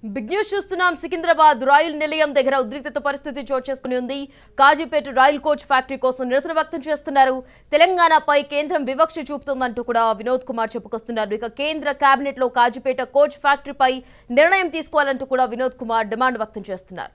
big news చూస్తున్నాం సికింద్రాబాద్ రైలు నిలయం దగ్గర ఉద్రిక్తత పరిస్థితి చోటు చేసుకుని ఉంది కాజీపేట రైల్ కోచ్ ఫ్యాక్టరీ కోసం నిరసన వ్యక్తం చేస్తున్నారు తెలంగాణపై కేంద్రం వివక్ష చూపుతోందంటూ కూడా వినోద్ కుమార్ చెప్పుకొస్తున్నారు ఇక కేంద్ర కేబినెట్ లో కాజీపేట కోచ్ ఫ్యాక్టరీపై నిర్ణయం తీసుకోవాలంటూ కూడా వినోద్ కుమార్ డిమాండ్ వ్యక్తం చేస్తున్నారు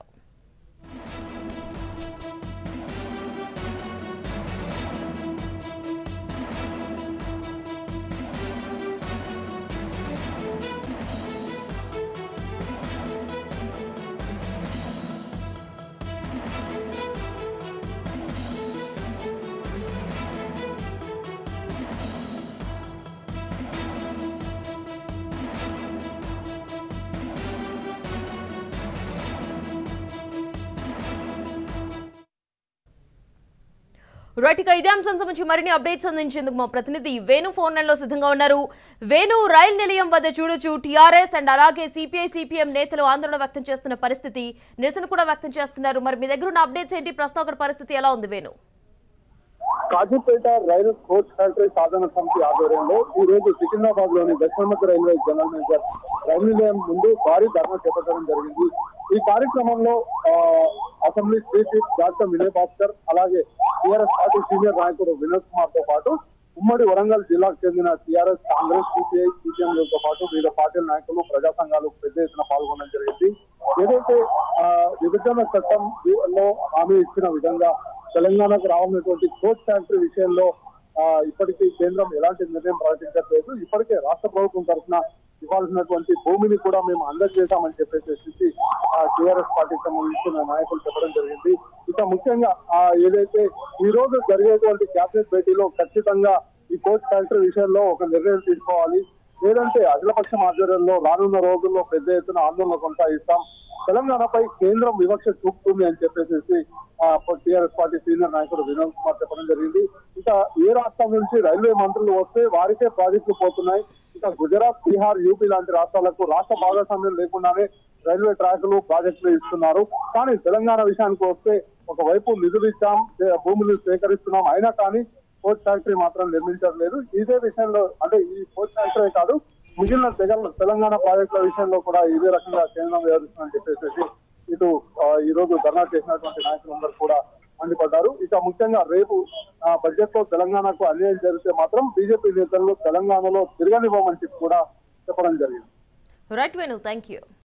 రైట్ ఇక ఇదే అంశం సంబంధించి మరిన్ని అప్డేట్స్ అందించేందుకు మా ప్రతినిధి వేణు ఫోన్ లైన్ లో సిద్ధంగా ఉన్నారు వేణు రైలు నిలయం వద్ద చూడొచ్చు టీఆర్ఎస్ అండ్ అలాగే సిపిఐ సిపిఎం నేతలు ఆందోళన వ్యక్తం చేస్తున్న పరిస్థితి నిరసన కూడా వ్యక్తం చేస్తున్నారు మరి మీ దగ్గర ఉన్న అప్డేట్స్ ఏంటి ప్రస్తుతం అక్కడ పరిస్థితి ఎలా ఉంది వేణు కాజీపేట రైలు కోచ్ ఫ్యాక్టరీ సాధన సమితి ఆధ్వర్యంలో ఈ రోజు సికింద్రాబాద్ లోని దక్షిణ మధ్య రైల్వే జనరల్ మేనేజర్ రైలు నిలయం ముందు భారీ ధర్నా చేపట్టడం జరిగింది ఈ కార్యక్రమంలో ఆ, assembly speaker doctor Vinay Bhaskar అలాగే టీఆర్ఎస్ పార్టీ సీనియర్ నాయకుడు వినోద్ కుమార్ తో పాటు ఉమ్మడి వరంగల్ జిల్లాకు చెందిన టీఆర్ఎస్ కాంగ్రెస్ సిపిఐ సిపిఎంలతో పాటు వివిధ పార్టీల నాయకులు ప్రజా సంఘాలు పెద్ద ఎత్తున పాల్గొనడం జరిగింది ఏదైతే ఆ, విభజన చట్టం లో హామీ ఇచ్చిన విధంగా తెలంగాణకు రావాల్సినటువంటి కోచ్ ఫ్యాక్టరీ విషయంలో ఆ, ఇప్పటికీ కేంద్రం ఎలాంటి నిర్ణయం ప్రకటించట్లేదు ఇప్పటికే రాష్ట్ర ప్రభుత్వం తరఫున ఇవ్వాల్సినటువంటి భూమిని కూడా మేము అందజేశామని చెప్పేసి టీఆర్ఎస్ పార్టీకి సంబంధించిన నాయకులు చెప్పడం జరిగింది ఇక ముఖ్యంగా ఆ, ఏదైతే ఈ రోజు జరిగేటువంటి క్యాబినెట్ భేటీలో ఖచ్చితంగా ఈ కోచ్ ఫ్యాక్టరీ విషయంలో ఒక నిర్ణయం తీసుకోవాలి లేదంటే అఖిలపక్షం ఆధ్వర్యంలో రానున్న రోజుల్లో పెద్ద ఎత్తున ఆందోళన కొనసాగిస్తాం తెలంగాణపై కేంద్రం వివక్ష చూపుతుంది అని చెప్పేసి టీఆర్ఎస్ పార్టీ సీనియర్ నాయకుడు వినోద్ కుమార్ చెప్పడం జరిగింది ఇక ఏ రాష్ట్రం నుంచి రైల్వే మంత్రులు వస్తే వారికే ప్రాజెక్టులు పోతున్నాయి ఇక గుజరాత్ బీహార్ యూపీ లాంటి రాష్ట్రాలకు రాష్ట్ర భాగస్వామ్యం లేకుండానే రైల్వే ట్రాకులు ప్రాజెక్టులు ఇస్తున్నారు కానీ తెలంగాణ విషయానికి వస్తే ఒకవైపు నిధులు ఇచ్చాం ఏ- భూములు సేకరిస్తున్నాం అయినా కానీ కోచ్ ఫ్యాక్టరీ మాత్రం నిర్మించట్లేదు ఇదే విషయంలో అంటే ఈ కోచ్ ఫ్యాక్టరీ కాదు మిగిలిన తెగల తెలంగాణ ప్రాజెక్టుల విషయంలో కూడా ఇదే రకంగా కేంద్రం వ్యవహరిస్తుందని చెప్పేసి ఇటు ఆ, ఈ రోజు ధర్నా చేసినటువంటి నాయకులందరూ కూడా మండిపడ్డారు ఇక ముఖ్యంగా రేపు బడ్జెట్ లో తెలంగాణకు అన్యాయం జరిగితే మాత్రం బీజేపీ నేతలు తెలంగాణలో తిరగనివ్వమని చెప్పి కూడా చెప్పడం జరిగింది రైట్ వేణు థ్యాంక్ యూ